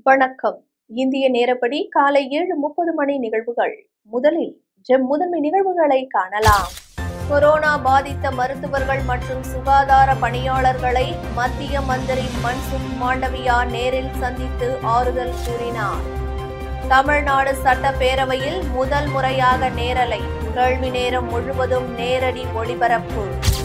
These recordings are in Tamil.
வணக்கம் இந்திய நேரப்படி காலை ஏழு முப்பது மணி நிகழ்வுகள் முதலில் ஜெம் முதன்மை நிகழ்வுகளை காணலாம் கொரோனா பாதித்த மருத்துவர்கள் மற்றும் சுகாதார பணியாளர்களை மத்திய மந்திரி மன்சுக் மாண்டவியா நேரில் சந்தித்து ஆறுதல் கூறினார் தமிழ்நாடு சட்டப்பேரவையில் முதல் முறையாக நேரலை கேள்வி நேரம் முழுவதும் நேரடி ஒளிபரப்பு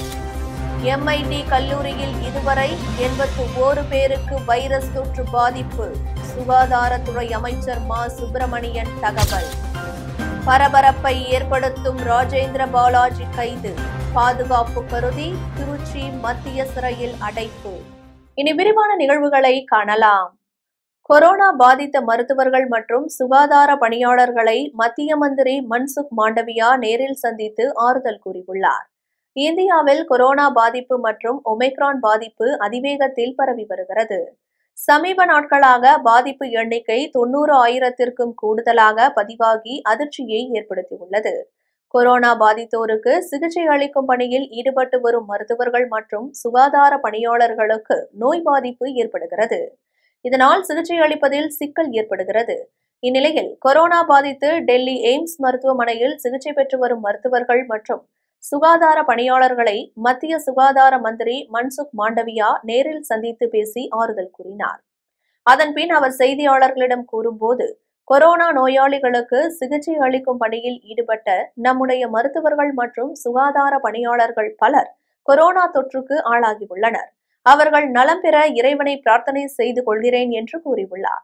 எம்ஐடி கல்லூரியில் இதுவரை எண்பத்து ஓரு பேருக்கு வைரஸ் தொற்று பாதிப்பு சுகாதாரத்துறை அமைச்சர் மா சுப்பிரமணியன் தகவல் பரபரப்பை ஏற்படுத்தும் ராஜேந்திர பாலாஜி கைது பாதுகாப்பு கருதி திருச்சி மத்திய சிறையில் அடைப்பு இனி விரிவான நிகழ்வுகளை காணலாம் கொரோனா பாதித்த மருத்துவர்கள் மற்றும் சுகாதார பணியாளர்களை மத்திய மந்திரி மன்சுக் மாண்டவியா நேரில் சந்தித்து ஆறுதல் கூறியுள்ளார் இந்தியாவில் கொரோனா பாதிப்பு மற்றும் ஒமைக்ரான் பாதிப்பு அதிவேகத்தில் பரவி வருகிறது சமீப நாட்களாக பாதிப்பு எண்ணிக்கை தொன்னூறு ஆயிரத்திற்கும் கூடுதலாக பதிவாகி அதிர்ச்சியை ஏற்படுத்தியுள்ளது கொரோனா பாதித்தோருக்கு சிகிச்சை அளிக்கும் பணியில் ஈடுபட்டு வரும் மருத்துவர்கள் மற்றும் சுகாதார பணியாளர்களுக்கு நோய் பாதிப்பு ஏற்படுகிறது இதனால் சிகிச்சை அளிப்பதில் சிக்கல் ஏற்படுகிறது இந்நிலையில் கொரோனா பாதித்து டெல்லி எய்ம்ஸ் மருத்துவமனையில் சிகிச்சை பெற்று வரும் மருத்துவர்கள் மற்றும் சுகாதார பணியாளர்களை மத்திய சுகாதார மந்திரி மன்சுக் மாண்டவியா நேரில் சந்தித்து பேசி ஆறுதல் கூறினார் அதன்பின் அவர் செய்தியாளர்களிடம் கூறும்போது கொரோனா நோயாளிகளுக்கு சிகிச்சை அளிக்கும் பணியில் ஈடுபட்ட நம்முடைய மருத்துவர்கள் மற்றும் சுகாதார பணியாளர்கள் பலர் கொரோனா தொற்றுக்கு ஆளாகியுள்ளனர் அவர்கள் நலம் பெற இறைவனை பிரார்த்தனை செய்து கொள்கிறேன் என்று கூறியுள்ளார்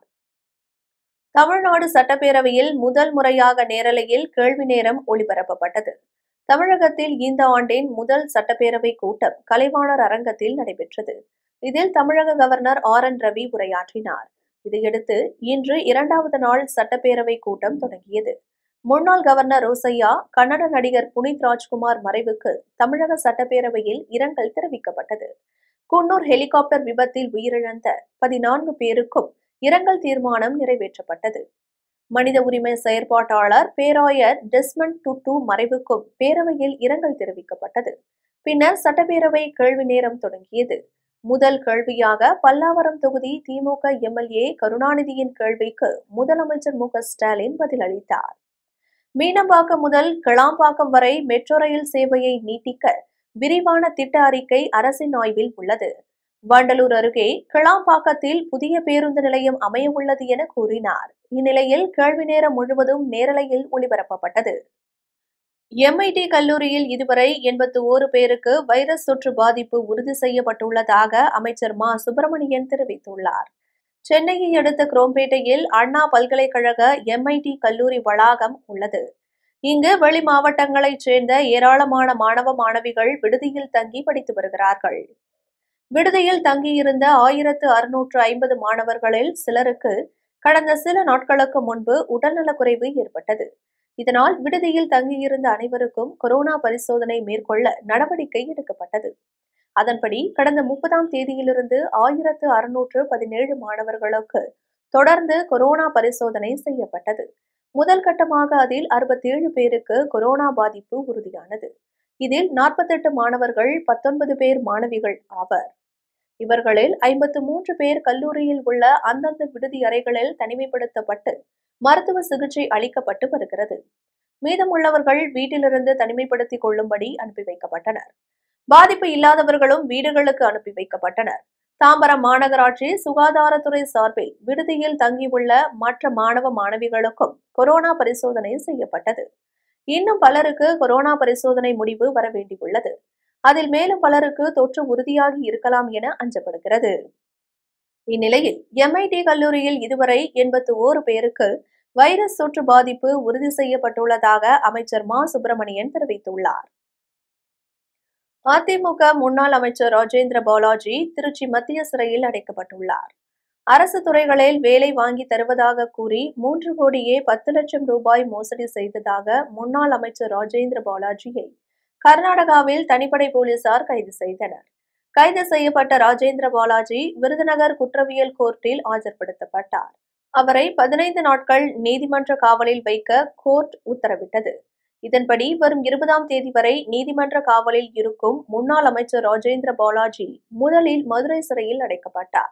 தமிழ்நாடு சட்டப்பேரவையில் முதல் முறையாக நேரலையில் கேள்வி நேரம் ஒளிபரப்பப்பட்டது தமிழகத்தில் இந்த ஆண்டின் முதல் சட்டப்பேரவை கூட்டம் கலைவாணர் அரங்கத்தில் நடைபெற்றது இதில் தமிழக கவர்னர் ஆர் என் ரவி உரையாற்றினார் இதையடுத்து இன்று இரண்டாவது நாள் சட்டப்பேரவை கூட்டம் தொடங்கியது முன்னாள் கவர்னர் ரோசையா கன்னட நடிகர் புனித் ராஜ்குமார் மறைவுக்கு தமிழக சட்டப்பேரவையில் இரங்கல் தெரிவிக்கப்பட்டது குன்னூர் ஹெலிகாப்டர் விபத்தில் உயிரிழந்த பதினான்கு பேருக்கும் இரங்கல் தீர்மானம் நிறைவேற்றப்பட்டது மனித உரிமை செயற்பாட்டாளர் பேராயர் டெஸ்மண்ட் டுட்டு மறைவுக்கும் பேரவையில் இரங்கல் தெரிவிக்கப்பட்டது பின்னர் சட்டப்பேரவை கேள்வி நேரம் தொடங்கியது முதல் கேள்வியாக பல்லாவரம் தொகுதி திமுக எம்எல்ஏ கருணாநிதியின் கேள்விக்கு முதலமைச்சர் மு ஸ்டாலின் பதிலளித்தார் மீனம்பாக்கம் முதல் கிளாம்பாக்கம் வரை மெட்ரோ ரயில் சேவையை நீட்டிக்க விரிவான திட்ட அறிக்கை அரசின் ஆய்வில் உள்ளது வண்டலூர் அருகே கிளாம்பாக்கத்தில் புதிய பேருந்து நிலையம் அமைய உள்ளது என கூறினார் இந்நிலையில் கேள்வி நேரம் முழுவதும் நேரலையில் ஒளிபரப்பப்பட்டது எம்ஐடி கல்லூரியில் இதுவரை எண்பத்து ஓரு பேருக்கு வைரஸ் தொற்று பாதிப்பு உறுதி செய்யப்பட்டுள்ளதாக அமைச்சர் மா சுப்பிரமணியன் தெரிவித்துள்ளார் சென்னையை அடுத்த குரோம்பேட்டையில் அண்ணா பல்கலைக்கழக எம்ஐடி கல்லூரி வளாகம் உள்ளது இங்கு வெளி மாவட்டங்களைச் சேர்ந்த ஏராளமான மாணவ மாணவிகள் விடுதியில் தங்கி படித்து வருகிறார்கள் விடுதியில் தங்கியிருந்த ஆயிரத்து அறுநூற்று ஐம்பது மாணவர்களில் சிலருக்கு கடந்த சில நாட்களுக்கு முன்பு உடல்நலக்குறைவு ஏற்பட்டது இதனால் விடுதியில் தங்கியிருந்த அனைவருக்கும் கொரோனா பரிசோதனை மேற்கொள்ள நடவடிக்கை எடுக்கப்பட்டது அதன்படி கடந்த முப்பதாம் தேதியிலிருந்து ஆயிரத்து அறுநூற்று பதினேழு மாணவர்களுக்கு தொடர்ந்து கொரோனா பரிசோதனை செய்யப்பட்டது முதல் கட்டமாக அதில் அறுபத்தேழு பேருக்கு கொரோனா பாதிப்பு உறுதியானது இதில் நாற்பத்தெட்டு மாணவர்கள் பத்தொன்பது பேர் மாணவிகள் ஆவர் இவர்களில் ஐம்பத்து மூன்று பேர் கல்லூரியில் உள்ள அந்தந்த விடுதி அறைகளில் தனிமைப்படுத்தப்பட்டு மருத்துவ சிகிச்சை அளிக்கப்பட்டு வருகிறது மீதமுள்ளவர்கள் வீட்டிலிருந்து தனிமைப்படுத்திக் கொள்ளும்படி அனுப்பி வைக்கப்பட்டனர் பாதிப்பு இல்லாதவர்களும் வீடுகளுக்கு அனுப்பி வைக்கப்பட்டனர் தாம்பரம் மாநகராட்சி சுகாதாரத்துறை சார்பில் விடுதியில் தங்கியுள்ள மற்ற மாணவ மாணவிகளுக்கும் கொரோனா பரிசோதனை செய்யப்பட்டது இன்னும் பலருக்கு கொரோனா பரிசோதனை முடிவு வர வேண்டியுள்ளது அதில் மேலும் பலருக்கு தொற்று உறுதியாகி இருக்கலாம் என அஞ்சப்படுகிறது இந்நிலையில் எம்ஐடி கல்லூரியில் இதுவரை எண்பத்து ஓரு பேருக்கு வைரஸ் தொற்று பாதிப்பு உறுதி செய்யப்பட்டுள்ளதாக அமைச்சர் மா சுப்பிரமணியன் தெரிவித்துள்ளார் அதிமுக முன்னாள் அமைச்சர் ராஜேந்திர பாலாஜி திருச்சி மத்திய சிறையில் அடைக்கப்பட்டுள்ளார் அரசு துறைகளில் வேலை வாங்கி தருவதாக கூறி மூன்று கோடியே பத்து லட்சம் ரூபாய் மோசடி செய்ததாக முன்னாள் அமைச்சர் ராஜேந்திர பாலாஜியை கர்நாடகாவில் தனிப்படை போலீசார் கைது செய்தனர் கைது செய்யப்பட்ட ராஜேந்திர பாலாஜி விருதுநகர் குற்றவியல் கோர்ட்டில் ஆஜர்படுத்தப்பட்டார் அவரை பதினைந்து நாட்கள் நீதிமன்ற காவலில் வைக்க கோர்ட் உத்தரவிட்டது இதன்படி வரும் இருபதாம் தேதி வரை நீதிமன்ற காவலில் இருக்கும் முன்னாள் அமைச்சர் ராஜேந்திர பாலாஜி முதலில் மதுரை சிறையில் அடைக்கப்பட்டார்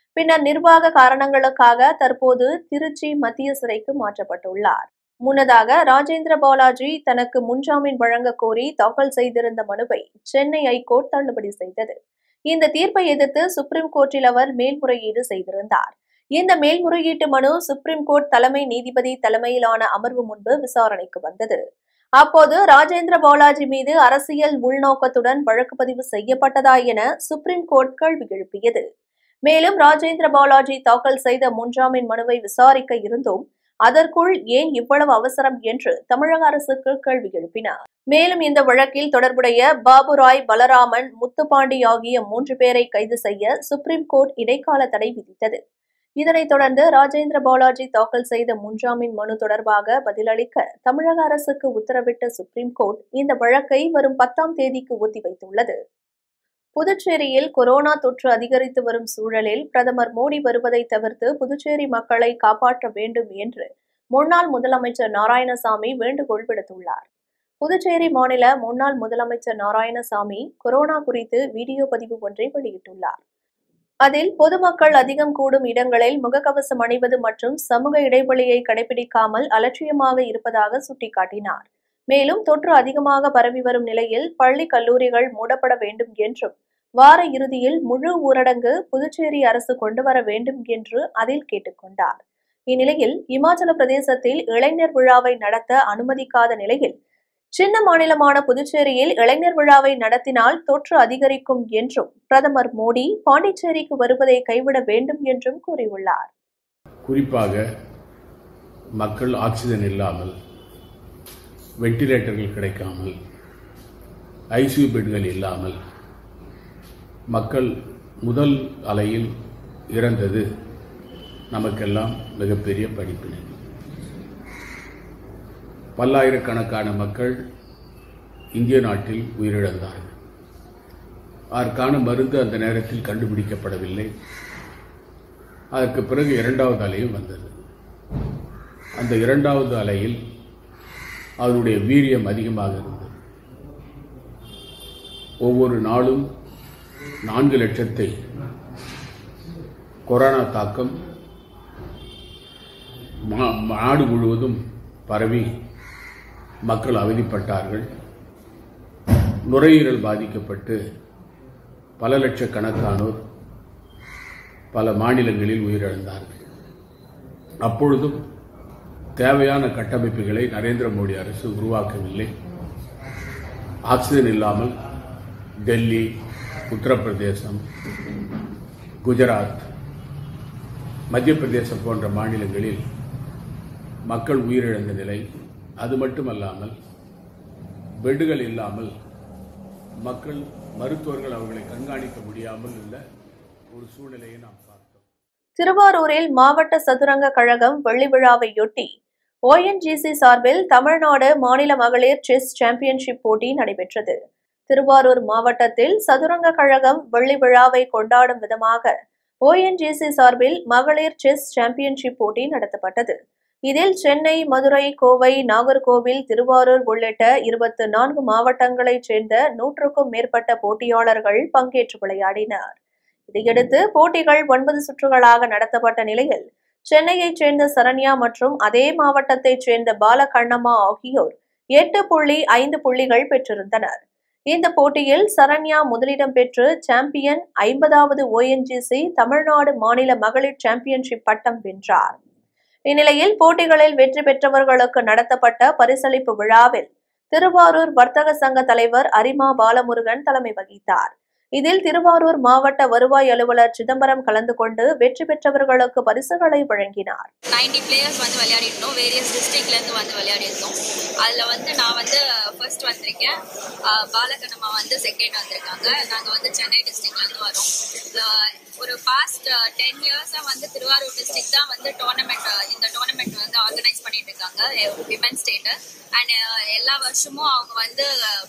பின்னர் நிர்வாக காரணங்களுக்காக தற்போது திருச்சி மத்திய சிறைக்கு மாற்றப்பட்டுள்ளார் முன்னதாக ராஜேந்திர பாலாஜி தனக்கு முன்ஜாமீன் வழங்க கோரி தாக்கல் செய்திருந்த மனுவை சென்னை ஐகோர்ட் தள்ளுபடி செய்தது இந்த தீர்ப்பை எதிர்த்து சுப்ரீம் கோர்ட்டில் அவர் மேல்முறையீடு செய்திருந்தார் இந்த மேல்முறையீட்டு மனு சுப்ரீம் கோர்ட் தலைமை நீதிபதி தலைமையிலான அமர்வு முன்பு விசாரணைக்கு வந்தது அப்போது ராஜேந்திர பாலாஜி மீது அரசியல் உள்நோக்கத்துடன் வழக்கு பதிவு செய்யப்பட்டதா என சுப்ரீம் கோர்ட் கேள்வி எழுப்பியது மேலும் ராஜேந்திர பாலாஜி தாக்கல் செய்த முன்ஜாமீன் மனுவை விசாரிக்க இருந்தும் அதற்குள் ஏன் இவ்வளவு அவசரம் என்று தமிழக அரசுக்கு கேள்வி எழுப்பினார் மேலும் இந்த வழக்கில் தொடர்புடைய பாபுராய் பலராமன் முத்துப்பாண்டி ஆகிய மூன்று பேரை கைது செய்ய சுப்ரீம் கோர்ட் இடைக்கால தடை விதித்தது இதனைத் தொடர்ந்து ராஜேந்திர பாலாஜி தாக்கல் செய்த முன்ஜாமீன் மனு தொடர்பாக பதிலளிக்க தமிழக அரசுக்கு உத்தரவிட்ட சுப்ரீம் கோர்ட் இந்த வழக்கை வரும் பத்தாம் தேதிக்கு ஒத்திவைத்துள்ளது புதுச்சேரியில் கொரோனா தொற்று அதிகரித்து வரும் சூழலில் பிரதமர் மோடி வருவதை தவிர்த்து புதுச்சேரி மக்களை காப்பாற்ற வேண்டும் என்று முன்னாள் முதலமைச்சர் நாராயணசாமி வேண்டுகோள் விடுத்துள்ளார் புதுச்சேரி மாநில முன்னாள் முதலமைச்சர் நாராயணசாமி கொரோனா குறித்து வீடியோ பதிவு ஒன்றை வெளியிட்டுள்ளார் அதில் பொதுமக்கள் அதிகம் கூடும் இடங்களில் முகக்கவசம் அணிவது மற்றும் சமூக இடைவெளியை கடைபிடிக்காமல் அலட்சியமாக இருப்பதாக சுட்டிக்காட்டினார் மேலும் தொற்று அதிகமாக பரவி வரும் நிலையில் பள்ளி கல்லூரிகள் மூடப்பட வேண்டும் என்றும் வார இறுதியில் முழு ஊரடங்கு புதுச்சேரி அரசு கொண்டுவர வேண்டும் என்று அதில் கேட்டுக்கொண்டார் இந்நிலையில் இமாச்சல பிரதேசத்தில் இளைஞர் விழாவை நடத்த அனுமதிக்காத நிலையில் சின்ன மாநிலமான புதுச்சேரியில் இளைஞர் விழாவை நடத்தினால் தொற்று அதிகரிக்கும் என்றும் பிரதமர் மோடி பாண்டிச்சேரிக்கு வருவதை கைவிட வேண்டும் என்றும் கூறியுள்ளார் குறிப்பாக மக்கள் ஆக்சிஜன் இல்லாமல் வெண்டிலேட்டர்கள் கிடைக்காமல் ஐசியூ பெட்கள் இல்லாமல் மக்கள் முதல் அலையில் இறந்தது நமக்கெல்லாம் மிகப்பெரிய படிப்பினை பல்லாயிரக்கணக்கான மக்கள் இந்திய நாட்டில் உயிரிழந்தார்கள் அதற்கான மருந்து அந்த நேரத்தில் கண்டுபிடிக்கப்படவில்லை அதற்கு பிறகு இரண்டாவது அலையும் வந்தது அந்த இரண்டாவது அலையில் அதனுடைய வீரியம் அதிகமாக இருந்தது ஒவ்வொரு நாளும் நான்கு லட்சத்தை கொரோனா தாக்கம் மா- நாடு முழுவதும் பரவி மக்கள் அவதிப்பட்டார்கள் நுரையீரல் பாதிக்கப்பட்டு பல லட்சக்கணக்கானோர் பல மாநிலங்களில் உயிரிழந்தார்கள் அப்பொழுதும் தேவையான கட்டமைப்புகளை நரேந்திர மோடி அரசு உருவாக்கவில்லை ஆக்சிஜன் இல்லாமல் டெல்லி உத்தரப்பிரதேசம் குஜராத் மத்திய பிரதேசம் போன்ற மாநிலங்களில் மக்கள் உயிரிழந்த நிலை அது மட்டுமல்லாமல் பெட்டுகள் இல்லாமல் மக்கள் மருத்துவர்கள் அவர்களை கண்காணிக்க முடியாமல் உள்ள ஒரு சூழ்நிலையை நாம் பார்த்தோம் திருவாரூரில் மாவட்ட சதுரங்க கழகம் வெள்ளி விழாவையொட்டி ஓஎன்ஜிசி சார்பில் தமிழ்நாடு மாநில மகளிர் செஸ் சாம்பியன்ஷிப் போட்டி நடைபெற்றது திருவாரூர் மாவட்டத்தில் சதுரங்க கழகம் வெள்ளி விழாவை கொண்டாடும் விதமாக ஓஎன்ஜிசி சார்பில் மகளிர் செஸ் சாம்பியன்ஷிப் போட்டி நடத்தப்பட்டது இதில் சென்னை மதுரை கோவை நாகர்கோவில் திருவாரூர் உள்ளிட்ட இருபத்து நான்கு மாவட்டங்களைச் சேர்ந்த நூற்றுக்கும் மேற்பட்ட போட்டியாளர்கள் பங்கேற்று விளையாடினர் இதையடுத்து போட்டிகள் ஒன்பது சுற்றுகளாக நடத்தப்பட்ட நிலையில் சென்னையைச் சேர்ந்த சரண்யா மற்றும் அதே மாவட்டத்தைச் சேர்ந்த பாலகண்ணம்மா ஆகியோர் எட்டு புள்ளி ஐந்து புள்ளிகள் பெற்றிருந்தனர் இந்த போட்டியில் சரண்யா முதலிடம் பெற்று சாம்பியன் ஐம்பதாவது ஓஎன்ஜிசி தமிழ்நாடு மாநில மகளிர் சாம்பியன்ஷிப் பட்டம் வென்றார் இந்நிலையில் போட்டிகளில் வெற்றி பெற்றவர்களுக்கு நடத்தப்பட்ட பரிசளிப்பு விழாவில் திருவாரூர் வர்த்தக சங்க தலைவர் அரிமா பாலமுருகன் தலைமை வகித்தார் இதில் திருவாரூர் மாவட்ட வருவாய் அலுவலர் சிதம்பரம் கலந்து கொண்டு வெற்றி பெற்றவர்களுக்கு பரிசுகளை வழங்கினார் 90 பிளேயர்ஸ் வந்து விளையாடிருந்தோம் வேரியஸ் டிஸ்ட்ரிக்ட்லேருந்து வந்து விளையாடிருந்தோம் அதில் வந்து நான் வந்து ஃபர்ஸ்ட் வந்திருக்கேன் ஆஹ் பாலகண்ணம்மா வந்து செகண்ட் வந்திருக்காங்க நாங்கள் வந்து சென்னை டிஸ்ட்ரிக்ட்லேருந்து வரோம் ஆஹ் ஒரு பாஸ்ட் டென் இயர்ஸாக வந்து திருவாரூர் டிஸ்ட்ரிக்ட் தான் வந்து டோர்னமெண்ட் இந்த டோர்னமெண்ட் வந்து ஆர்கனைஸ் பண்ணிட்டு இருக்காங்க விமன் ஸ்டேட்டு அண்ட் எல்லா வருஷமும் அவங்க வந்து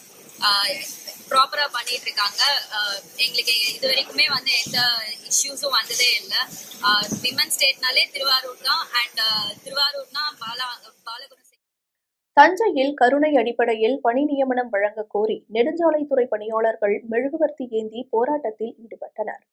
ப்ராப்பரா பண்ணிட்டு இருக்காங்க ஆஹ் எங்களுக்கு இது வரைக்குமே வந்து எந்த இஷ்யூஸும் வந்ததே இல்லை விமன் ஸ்டேட்னாலே திருவாரூர் தான் அண்ட் திருவாரூர்னா பாலா பாலகுரு தஞ்சையில் கருணை அடிப்படையில் பணி நியமனம் வழங்க கோரி நெடுஞ்சாலைத்துறை பணியாளர்கள் மெழுகுவர்த்தி ஏந்தி போராட்டத்தில் ஈடுபட்டனர்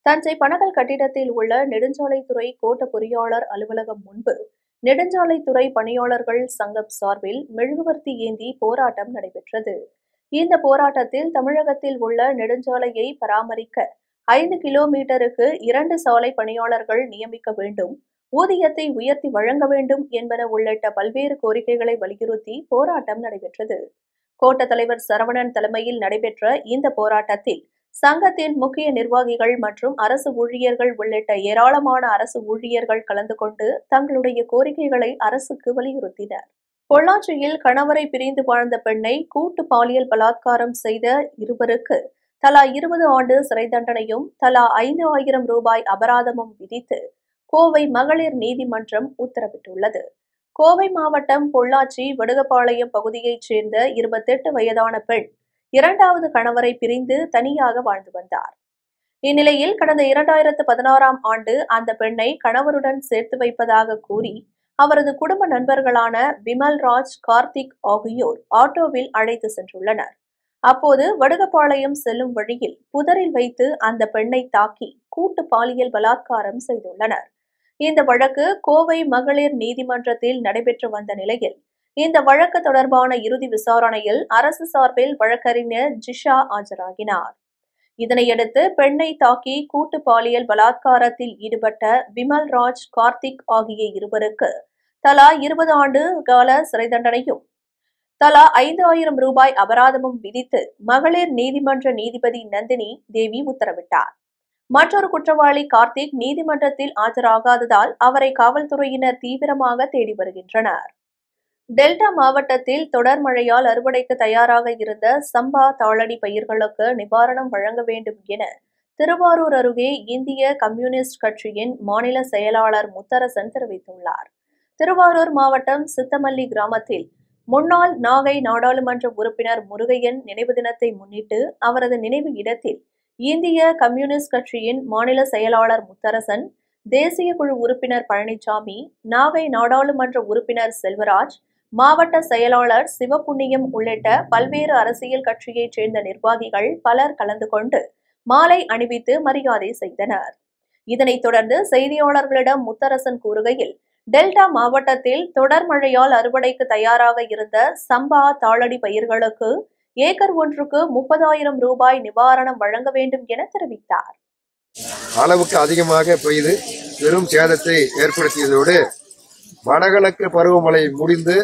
தஞ்சை பனகல் கட்டிடத்தில் உள்ள நெடுஞ்சாலைத்துறை கோட்ட பொறியாளர் அலுவலகம் முன்பு நெடுஞ்சாலைத்துறை பணியாளர்கள் சங்கம் சார்பில் மெழுகுவர்த்தி ஏந்தி போராட்டம் நடைபெற்றது இந்த போராட்டத்தில் தமிழகத்தில் உள்ள நெடுஞ்சாலையை பராமரிக்க ஐந்து கிலோமீட்டருக்கு இரண்டு சாலை பணியாளர்கள் நியமிக்க வேண்டும் ஊதியத்தை உயர்த்தி வழங்க வேண்டும் என்பன உள்ளிட்ட பல்வேறு கோரிக்கைகளை வலியுறுத்தி போராட்டம் நடைபெற்றது கோட்ட தலைவர் சரவணன் தலைமையில் நடைபெற்ற இந்த போராட்டத்தில் சங்கத்தின் முக்கிய நிர்வாகிகள் மற்றும் அரசு ஊழியர்கள் உள்ளிட்ட ஏராளமான அரசு ஊழியர்கள் கலந்து கொண்டு தங்களுடைய கோரிக்கைகளை அரசுக்கு வலியுறுத்தினர் பொள்ளாச்சியில் கணவரை பிரிந்து வாழ்ந்த பெண்ணை கூட்டு பாலியல் பலாத்காரம் செய்த இருவருக்கு தலா இருபது ஆண்டு சிறை தண்டனையும் தலா ஐந்து ஆயிரம் ரூபாய் அபராதமும் விதித்து கோவை மகளிர் நீதிமன்றம் உத்தரவிட்டுள்ளது கோவை மாவட்டம் பொள்ளாச்சி வடுகப்பாளையம் பகுதியைச் சேர்ந்த இருபத்தெட்டு வயதான பெண் இரண்டாவது கணவரை பிரிந்து தனியாக வாழ்ந்து வந்தார் இந்நிலையில் கடந்த இரண்டாயிரத்து பதினாறாம் ஆண்டு அந்த பெண்ணை கணவருடன் சேர்த்து வைப்பதாக கூறி அவரது குடும்ப நண்பர்களான விமல் ராஜ் கார்த்திக் ஆகியோர் ஆட்டோவில் அழைத்து சென்றுள்ளனர் அப்போது வடுகப்பாளையம் செல்லும் வழியில் புதரில் வைத்து அந்த பெண்ணை தாக்கி கூட்டு பாலியல் பலாத்காரம் செய்துள்ளனர் இந்த வழக்கு கோவை மகளிர் நீதிமன்றத்தில் நடைபெற்று வந்த நிலையில் இந்த வழக்கு தொடர்பான இறுதி விசாரணையில் அரசு சார்பில் வழக்கறிஞர் ஜிஷா ஆஜராகினார் இதனையடுத்து பெண்ணை தாக்கி கூட்டு பாலியல் பலாத்காரத்தில் ஈடுபட்ட விமல் ராஜ் கார்த்திக் ஆகிய இருவருக்கு தலா இருபது ஆண்டு கால சிறை தண்டனையும் தலா ஐந்து ஆயிரம் ரூபாய் அபராதமும் விதித்து மகளிர் நீதிமன்ற நீதிபதி நந்தினி தேவி உத்தரவிட்டார் மற்றொரு குற்றவாளி கார்த்திக் நீதிமன்றத்தில் ஆஜராகாததால் அவரை காவல்துறையினர் தீவிரமாக தேடி வருகின்றனர் டெல்டா மாவட்டத்தில் தொடர் மழையால் அறுவடைக்கு தயாராக இருந்த சம்பா தாளடி பயிர்களுக்கு நிவாரணம் வழங்க வேண்டும் என திருவாரூர் அருகே இந்திய கம்யூனிஸ்ட் கட்சியின் மாநில செயலாளர் முத்தரசன் தெரிவித்துள்ளார் திருவாரூர் மாவட்டம் சித்தமல்லி கிராமத்தில் முன்னாள் நாகை நாடாளுமன்ற உறுப்பினர் முருகையன் நினைவு தினத்தை முன்னிட்டு அவரது நினைவு இடத்தில் இந்திய கம்யூனிஸ்ட் கட்சியின் மாநில செயலாளர் முத்தரசன் தேசிய குழு உறுப்பினர் பழனிசாமி நாகை நாடாளுமன்ற உறுப்பினர் செல்வராஜ் மாவட்ட செயலாளர் சிவப்புண்ணியம் உள்ளிட்ட பல்வேறு அரசியல் கட்சியைச் சேர்ந்த நிர்வாகிகள் பலர் கலந்து கொண்டு மாலை அணிவித்து மரியாதை செய்தனர் இதனைத் தொடர்ந்து செய்தியாளர்களிடம் முத்தரசன் கூறுகையில் டெல்டா மாவட்டத்தில் தொடர் மழையால் அறுவடைக்கு தயாராக இருந்த சம்பா தாளடி பயிர்களுக்கு ஏக்கர் ஒன்றுக்கு முப்பதாயிரம் ரூபாய் நிவாரணம் வழங்க வேண்டும் என தெரிவித்தார் அளவுக்கு அதிகமாக பெய்து பெரும் சேதத்தை ஏற்படுத்தியதோடு வடகிழக்கு பருவமழை முடிந்து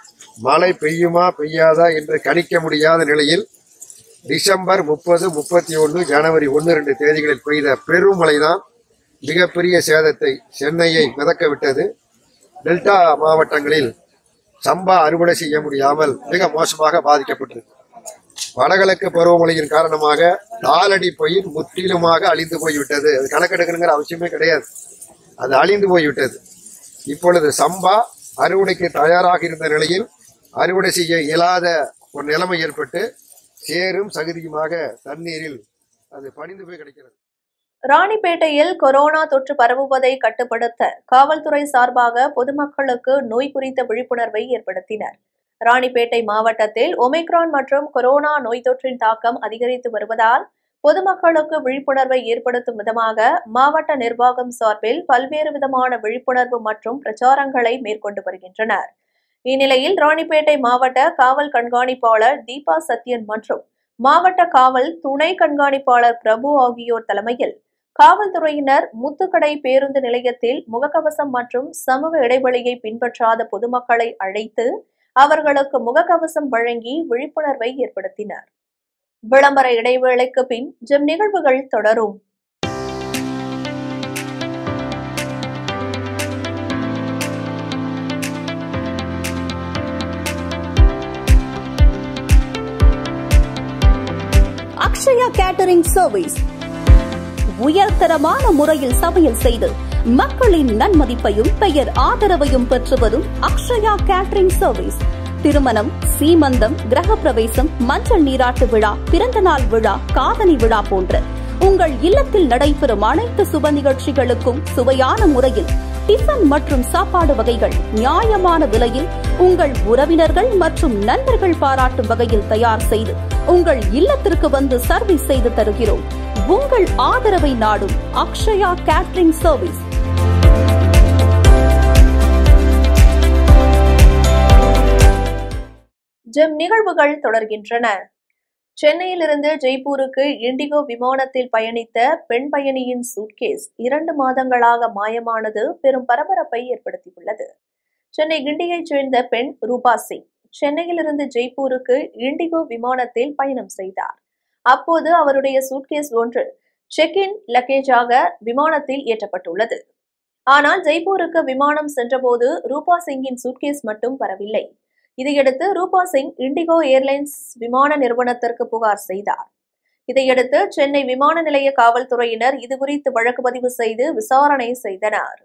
மழை பெய்யுமா பெய்யாதா என்று கணிக்க முடியாத நிலையில் டிசம்பர் முப்பது முப்பத்தி ஒன்று ஜனவரி ஒன்று ரெண்டு தேதிகளில் பெய்த பெருமழை தான் மிகப்பெரிய சேதத்தை சென்னையை மிதக்க விட்டது டெல்டா மாவட்டங்களில் சம்பா அறுவடை செய்ய முடியாமல் மிக மோசமாக பாதிக்கப்பட்டது வடகிழக்கு பருவமழையின் காரணமாக தாளடி பயிர் முற்றிலுமாக அழிந்து போய்விட்டது அது கணக்கெடுக்கணுங்கிற அவசியமே கிடையாது அது அழிந்து போய்விட்டது இப்பொழுது சம்பா அறுவடைக்கு தயாராக இருந்த நிலையில் அறுவடை செய்ய இயலாத ஒரு நிலைமை ஏற்பட்டு சேரும் சகதியுமாக தண்ணீரில் அது பணிந்து போய் கிடைக்கிறது ராணிப்பேட்டையில் கொரோனா தொற்று பரவுவதை கட்டுப்படுத்த காவல்துறை சார்பாக பொதுமக்களுக்கு நோய் குறித்த விழிப்புணர்வை ஏற்படுத்தினர் ராணிப்பேட்டை மாவட்டத்தில் ஒமிக்ரான் மற்றும் கொரோனா நோய் தொற்றின் தாக்கம் அதிகரித்து வருவதால் பொதுமக்களுக்கு விழிப்புணர்வை ஏற்படுத்தும் விதமாக மாவட்ட நிர்வாகம் சார்பில் பல்வேறு விதமான விழிப்புணர்வு மற்றும் பிரச்சாரங்களை மேற்கொண்டு வருகின்றனர் இந்நிலையில் ராணிப்பேட்டை மாவட்ட காவல் கண்காணிப்பாளர் தீபா சத்யன் மற்றும் மாவட்ட காவல் துணை கண்காணிப்பாளர் பிரபு ஆகியோர் தலைமையில் காவல்துறையினர் முத்துக்கடை பேருந்து நிலையத்தில் முகக்கவசம் மற்றும் சமூக இடைவெளியை பின்பற்றாத பொதுமக்களை அழைத்து அவர்களுக்கு முகக்கவசம் வழங்கி விழிப்புணர்வை ஏற்படுத்தினர் விளம்பர இடைவேளைக்கு பின் ஜெம் நிகழ்வுகள் தொடரும் அக்ஷயா கேட்டரிங் சர்வீஸ் உயர்தரமான முறையில் சமையல் செய்து மக்களின் நன்மதிப்பையும் பெயர் ஆதரவையும் பெற்று வரும் அக்ஷயா கேட்டரிங் சர்வீஸ் திருமணம் சீமந்தம் கிரகப்பிரவேசம் மஞ்சள் நீராட்டு விழா பிறந்தநாள் விழா காதணி விழா போன்ற உங்கள் இல்லத்தில் நடைபெறும் அனைத்து சுப நிகழ்ச்சிகளுக்கும் சுவையான முறையில் டிஃபன் மற்றும் சாப்பாடு வகைகள் நியாயமான விலையில் உங்கள் உறவினர்கள் மற்றும் நண்பர்கள் பாராட்டும் வகையில் தயார் செய்து உங்கள் இல்லத்திற்கு வந்து சர்வீஸ் செய்து தருகிறோம் உங்கள் ஆதரவை நாடும் அக்ஷயா கேட்டரிங் சர்வீஸ் ஜெம் நிகழ்வுகள் தொடர்கின்றன சென்னையிலிருந்து ஜெய்ப்பூருக்கு இண்டிகோ விமானத்தில் பயணித்த பெண் பயணியின் சூட்கேஸ் இரண்டு மாதங்களாக மாயமானது பெரும் பரபரப்பை ஏற்படுத்தியுள்ளது சென்னை கிண்டியைச் சேர்ந்த பெண் ரூபா சிங் சென்னையிலிருந்து ஜெய்ப்பூருக்கு இண்டிகோ விமானத்தில் பயணம் செய்தார் அப்போது அவருடைய சூட்கேஸ் ஒன்று செக் இன் லக்கேஜாக விமானத்தில் ஏற்றப்பட்டுள்ளது ஆனால் ஜெய்ப்பூருக்கு விமானம் சென்றபோது ரூபா சிங்கின் சூட்கேஸ் மட்டும் வரவில்லை இதையடுத்து ரூபா சிங் இண்டிகோ ஏர்லைன்ஸ் விமான நிறுவனத்திற்கு புகார் செய்தார் இதையடுத்து சென்னை விமான நிலைய காவல்துறையினர் இதுகுறித்து வழக்கு பதிவு செய்து விசாரணை செய்தனர்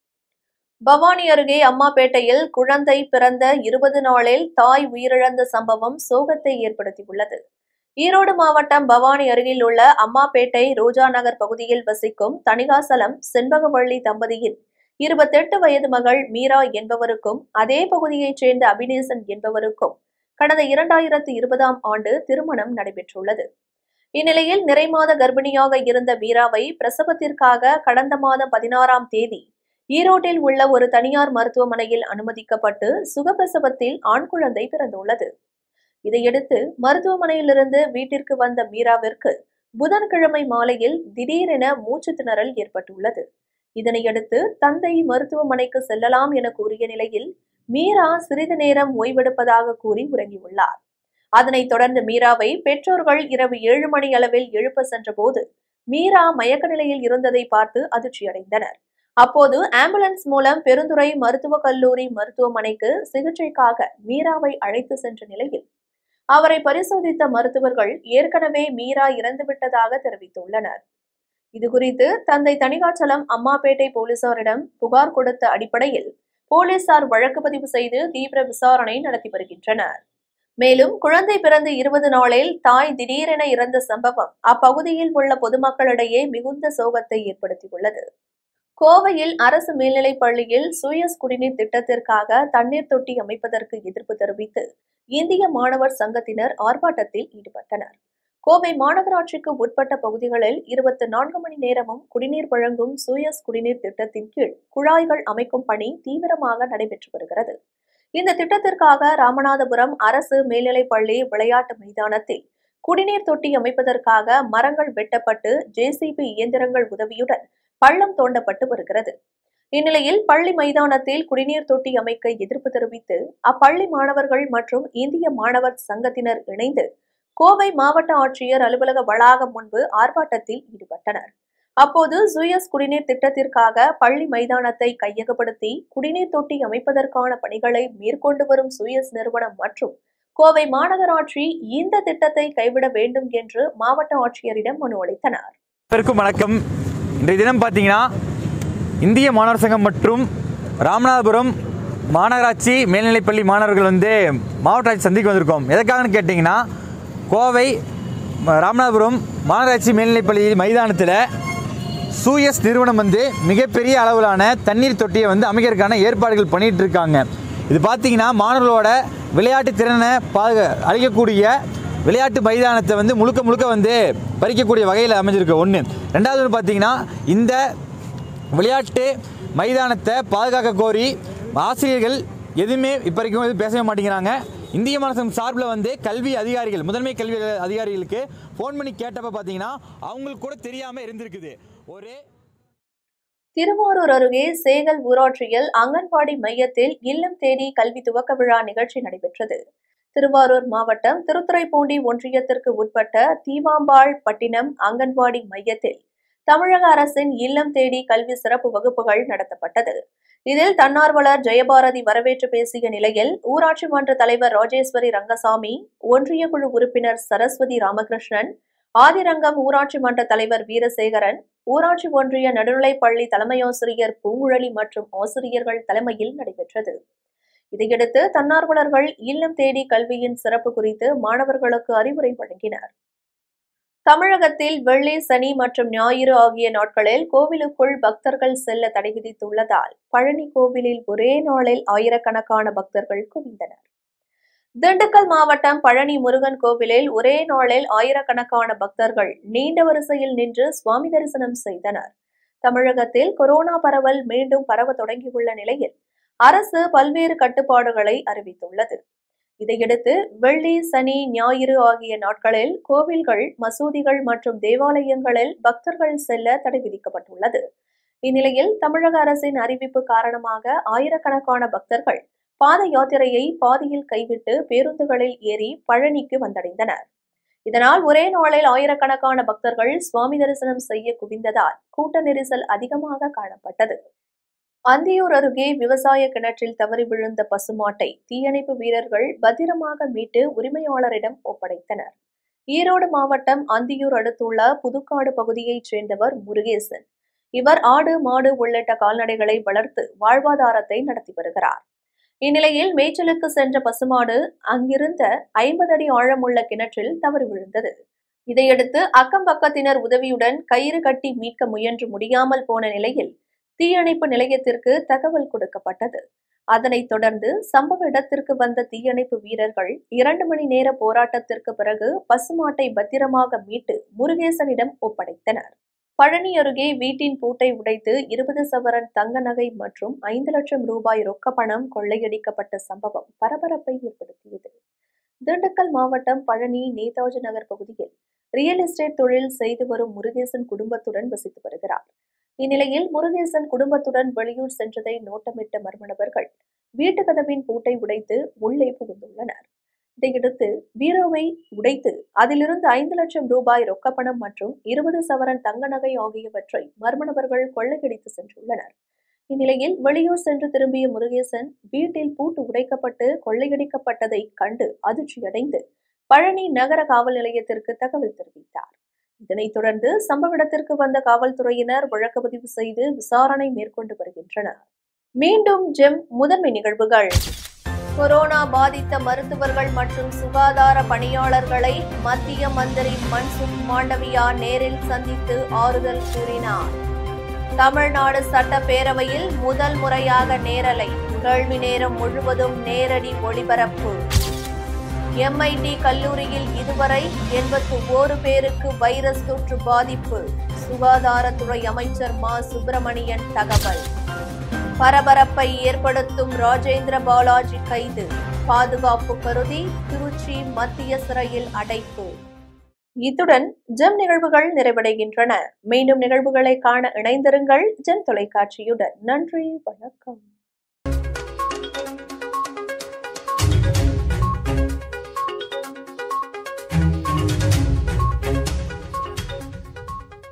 பவானி அருகே அம்மாப்பேட்டையில் குழந்தை பிறந்த இருபது நாளில் தாய் உயிரிழந்த சம்பவம் சோகத்தை ஏற்படுத்தியுள்ளது ஈரோடு மாவட்டம் பவானி அருகில் உள்ள அம்மாப்பேட்டை ரோஜா நகர் பகுதியில் வசிக்கும் தணிகாசலம் செண்பகவள்ளி தம்பதியின் இருபத்தெட்டு வயது மகள் மீரா என்பவருக்கும் அதே பகுதியைச் சேர்ந்த அபிநேசன் என்பவருக்கும் கடந்த இரண்டாயிரத்து இருபதாம் ஆண்டு திருமணம் நடைபெற்றுள்ளது இந்நிலையில் நிறைமாத கர்ப்பிணியாக இருந்த மீராவை பிரசவத்திற்காக கடந்த மாதம் பதினாறாம் தேதி ஈரோட்டில் உள்ள ஒரு தனியார் மருத்துவமனையில் அனுமதிக்கப்பட்டு சுகப்பிரசவத்தில் ஆண் குழந்தை பிறந்துள்ளது இதையடுத்து மருத்துவமனையிலிருந்து வீட்டிற்கு வந்த மீராவிற்கு புதன்கிழமை மாலையில் திடீரென மூச்சு திணறல் ஏற்பட்டுள்ளது இதனையடுத்து தந்தை மருத்துவமனைக்கு செல்லலாம் என கூறிய நிலையில் மீரா சிறிது நேரம் ஓய்வெடுப்பதாக கூறி உறங்கியுள்ளார் அதனைத் தொடர்ந்து மீராவை பெற்றோர்கள் இரவு ஏழு மணி அளவில் எழுப்ப சென்றபோது மீரா மயக்க நிலையில் இருந்ததை பார்த்து அதிர்ச்சியடைந்தனர் அப்போது ஆம்புலன்ஸ் மூலம் பெருந்துறை மருத்துவக் கல்லூரி மருத்துவமனைக்கு சிகிச்சைக்காக மீராவை அழைத்து சென்ற நிலையில் அவரை பரிசோதித்த மருத்துவர்கள் ஏற்கனவே மீரா இறந்துவிட்டதாக தெரிவித்துள்ளனர் இதுகுறித்து தந்தை தணிகாச்சலம் அம்மாப்பேட்டை போலீசாரிடம் புகார் கொடுத்த அடிப்படையில் போலீசார் வழக்கு பதிவு செய்து தீவிர விசாரணை நடத்தி வருகின்றனர் மேலும் குழந்தை பிறந்து இருபது நாளில் தாய் திடீரென இறந்த சம்பவம் அப்பகுதியில் உள்ள பொதுமக்களிடையே மிகுந்த சோகத்தை ஏற்படுத்தியுள்ளது கோவையில் அரசு மேல்நிலைப் பள்ளியில் சூயஸ் குடிநீர் திட்டத்திற்காக தண்ணீர் தொட்டி அமைப்பதற்கு எதிர்ப்பு தெரிவித்து இந்திய மாணவர் சங்கத்தினர் ஆர்ப்பாட்டத்தில் ஈடுபட்டனர் கோவை மாநகராட்சிக்கு உட்பட்ட பகுதிகளில் இருபத்தி நான்கு மணி நேரமும் குடிநீர் வழங்கும் சூயஸ் குடிநீர் திட்டத்தின் கீழ் குழாய்கள் அமைக்கும் பணி தீவிரமாக நடைபெற்று வருகிறது இந்த திட்டத்திற்காக ராமநாதபுரம் அரசு மேல்நிலைப் பள்ளி விளையாட்டு மைதானத்தில் குடிநீர் தொட்டி அமைப்பதற்காக மரங்கள் வெட்டப்பட்டு ஜேசிபி இயந்திரங்கள் உதவியுடன் பள்ளம் தோண்டப்பட்டு வருகிறது இந்நிலையில் பள்ளி மைதானத்தில் குடிநீர் தொட்டி அமைக்க எதிர்ப்பு தெரிவித்து அப்பள்ளி மாணவர்கள் மற்றும் இந்திய மாணவர் சங்கத்தினர் இணைந்து கோவை மாவட்ட ஆட்சியர் அலுவலக வளாகம் முன்பு ஆர்ப்பாட்டத்தில் ஈடுபட்டனர் அப்போது சுயஸ் குடிநீர் திட்டத்திற்காக பள்ளி மைதானத்தை கையகப்படுத்தி குடிநீர் தொட்டி அமைப்பதற்கான பணிகளை மேற்கொண்டு வரும் சுயஸ் நிறுவனம் மற்றும் கோவை மாநகராட்சி இந்த திட்டத்தை கைவிட வேண்டும் என்று மாவட்ட ஆட்சியரிடம் மனு அளித்தனர் அனைவருக்கும் வணக்கம் இன்றைய தினம் பார்த்தீங்கன்னா இந்திய மாணவர் சங்கம் மற்றும் ராமநாதபுரம் மாநகராட்சி மேல்நிலைப்பள்ளி மாணவர்கள் வந்து மாவட்ட ஆட்சி சந்திக்கு வந்திருக்கோம் எதற்காகன்னு கேட்டிங்கன்னா கோவை ம- ராமநாதபுரம் மாநகராட்சி மேல்நிலைப்பள்ளி மைதானத்தில் சூயஸ் நிறுவனம் வந்து மிகப்பெரிய அளவிலான தண்ணீர் தொட்டியை வந்து அமைக்கிறதுக்கான ஏற்பாடுகள் பண்ணிட்டு இருக்காங்க இது பார்த்தீங்கன்னா மாணவர்களோட விளையாட்டு திறனை பாதுக அளிக்கக்கூடிய விளையாட்டு மைதானத்தை வந்து முழுக்க முழுக்க வந்து பறிக்கக்கூடிய வகையில் அமைஞ்சிருக்கு ஒன்று ரெண்டாவது ஒன்று பார்த்தீங்கன்னா இந்த விளையாட்டு மைதானத்தை பாதுகாக்க கோரி ஆசிரியர்கள் எதுவுமே இப்போ வரைக்கும் எதுவும் பேசவே மாட்டேங்கிறாங்க இந்திய மாநிலம் சார்பில் வந்து கல்வி அதிகாரிகள் முதன்மை கல்வி அதிகாரிகளுக்கு ஃபோன் பண்ணி கேட்டப்ப பார்த்தீங்கன்னா அவங்களுக்கு கூட தெரியாமல் இருந்திருக்குது ஒரே திருவாரூர் அருகே சேகல் ஊராட்சியில் அங்கன்வாடி மையத்தில் இல்லம் தேடி கல்வி துவக்க விழா நிகழ்ச்சி நடைபெற்றது திருவாரூர் மாவட்டம் திருத்துறைப்பூண்டி ஒன்றியத்திற்கு உட்பட்ட தீவாம்பாள் பட்டினம் அங்கன்வாடி மையத்தில் தமிழக அரசின் இல்லம் தேடி கல்வி சிறப்பு வகுப்புகள் நடத்தப்பட்டது இதில் தன்னார்வலர் ஜெயபாரதி வரவேற்று பேசிய நிலையில் ஊராட்சி மன்ற தலைவர் ராஜேஸ்வரி ரங்கசாமி ஒன்றிய குழு உறுப்பினர் சரஸ்வதி ராமகிருஷ்ணன் ஆதிரங்கம் ஊராட்சி மன்ற தலைவர் வீரசேகரன் ஊராட்சி ஒன்றிய நடுநிலைப்பள்ளி தலைமையாசிரியர் பூங்குழலி மற்றும் ஆசிரியர்கள் தலைமையில் நடைபெற்றது இதையடுத்து தன்னார்வலர்கள் இல்லம் தேடி கல்வியின் சிறப்பு குறித்து மாணவர்களுக்கு அறிவுரை வழங்கினர் தமிழகத்தில் வெள்ளி சனி மற்றும் ஞாயிறு ஆகிய நாட்களில் கோவிலுக்குள் பக்தர்கள் செல்ல தடை விதித்துள்ளதால் பழனி கோவிலில் ஒரே நாளில் ஆயிரக்கணக்கான பக்தர்கள் குவிந்தனர் திண்டுக்கல் மாவட்டம் பழனி முருகன் கோவிலில் ஒரே நாளில் ஆயிரக்கணக்கான பக்தர்கள் நீண்ட வரிசையில் நின்று சுவாமி தரிசனம் செய்தனர் தமிழகத்தில் கொரோனா பரவல் மீண்டும் பரவ தொடங்கியுள்ள நிலையில் அரசு பல்வேறு கட்டுப்பாடுகளை அறிவித்துள்ளது இதையடுத்து வெள்ளி சனி ஞாயிறு ஆகிய நாட்களில் கோவில்கள் மசூதிகள் மற்றும் தேவாலயங்களில் பக்தர்கள் செல்ல தடை விதிக்கப்பட்டுள்ளது இந்நிலையில் தமிழக அரசின் அறிவிப்பு காரணமாக ஆயிரக்கணக்கான பக்தர்கள் பாத யாத்திரையை பாதியில் கைவிட்டு பேருந்துகளில் ஏறி பழனிக்கு வந்தடைந்தனர் இதனால் ஒரே நாளில் ஆயிரக்கணக்கான பக்தர்கள் சுவாமி தரிசனம் செய்ய குவிந்ததால் கூட்ட நெரிசல் அதிகமாக காணப்பட்டது அந்தியூர் அருகே விவசாய கிணற்றில் தவறி விழுந்த பசுமாட்டை தீயணைப்பு வீரர்கள் பத்திரமாக மீட்டு உரிமையாளரிடம் ஒப்படைத்தனர் ஈரோடு மாவட்டம் அந்தியூர் அடுத்துள்ள புதுக்காடு பகுதியைச் சேர்ந்தவர் முருகேசன் இவர் ஆடு மாடு உள்ளிட்ட கால்நடைகளை வளர்த்து வாழ்வாதாரத்தை நடத்தி வருகிறார் இந்நிலையில் மேய்ச்சலுக்கு சென்ற பசுமாடு அங்கிருந்த ஐம்பது அடி ஆழமுள்ள கிணற்றில் தவறி விழுந்தது இதையடுத்து அக்கம் பக்கத்தினர் உதவியுடன் கயிறு கட்டி மீட்க முயன்று முடியாமல் போன நிலையில் தீயணைப்பு நிலையத்திற்கு தகவல் கொடுக்கப்பட்டது அதனைத் தொடர்ந்து சம்பவ இடத்திற்கு வந்த தீயணைப்பு வீரர்கள் இரண்டு மணி நேர போராட்டத்திற்கு பிறகு பசுமாட்டை பத்திரமாக மீட்டு முருகேசனிடம் ஒப்படைத்தனர் பழனி அருகே வீட்டின் பூட்டை உடைத்து இருபது சவரன் தங்க நகை மற்றும் ஐந்து லட்சம் ரூபாய் ரொக்க பணம் கொள்ளையடிக்கப்பட்ட சம்பவம் பரபரப்பை ஏற்படுத்தியது திண்டுக்கல் மாவட்டம் பழனி நேதாஜி நகர் பகுதியில் ரியல் எஸ்டேட் தொழில் செய்து வரும் முருகேசன் குடும்பத்துடன் வசித்து வருகிறார் இந்நிலையில் முருகேசன் குடும்பத்துடன் வெளியூர் சென்றதை நோட்டமிட்ட மர்ம நபர்கள் வீட்டு கதவின் பூட்டை உடைத்து உள்ளே புகுந்துள்ளனர் இதையடுத்து பீரோவை உடைத்து அதிலிருந்து ஐந்து லட்சம் ரூபாய் ரொக்கப்பணம் மற்றும் இருபது சவரன் தங்க நகை ஆகியவற்றை மர்ம நபர்கள் கொள்ளையடித்து சென்றுள்ளனர் இந்நிலையில் வெளியூர் சென்று திரும்பிய முருகேசன் வீட்டில் பூட்டு உடைக்கப்பட்டு கொள்ளையடிக்கப்பட்டதை கண்டு அதிர்ச்சியடைந்து பழனி நகர காவல் நிலையத்திற்கு தகவல் தெரிவித்தார் இதனைத் தொடர்ந்து சம்பவ இடத்திற்கு வந்த காவல்துறையினர் வழக்கு பதிவு செய்து விசாரணை மேற்கொண்டு வருகின்றனர் மீண்டும் ஜெம் முதன்மை நிகழ்வுகள் கொரோனா பாதித்த மருத்துவர்கள் மற்றும் சுகாதார பணியாளர்களை மத்திய மந்திரி மன்சுக் மாண்டவியா நேரில் சந்தித்து ஆறுதல் கூறினார் தமிழ்நாடு சட்டப்பேரவையில் முதல் முறையாக நேரலை கேள்வி நேரம் முழுவதும் நேரடி ஒளிபரப்பு எம்ஐடி கல்லூரியில் இதுவரை எண்பத்து ஓரு பேருக்கு வைரஸ் தொற்று பாதிப்பு சுகாதாரத்துறை அமைச்சர் மா சுப்பிரமணியன் தகவல் பரபரப்பை ஏற்படுத்தும் ராஜேந்திர பாலாஜி கைது பாதுகாப்பு கருதி திருச்சி மத்திய சிறையில் அடைப்பு இத்துடன் ஜெம் நிகழ்வுகள் நிறைவடைகின்றன மீண்டும் நிகழ்வுகளை காண இணைந்திருங்கள் ஜெம் தொலைக்காட்சியுடன் நன்றி வணக்கம்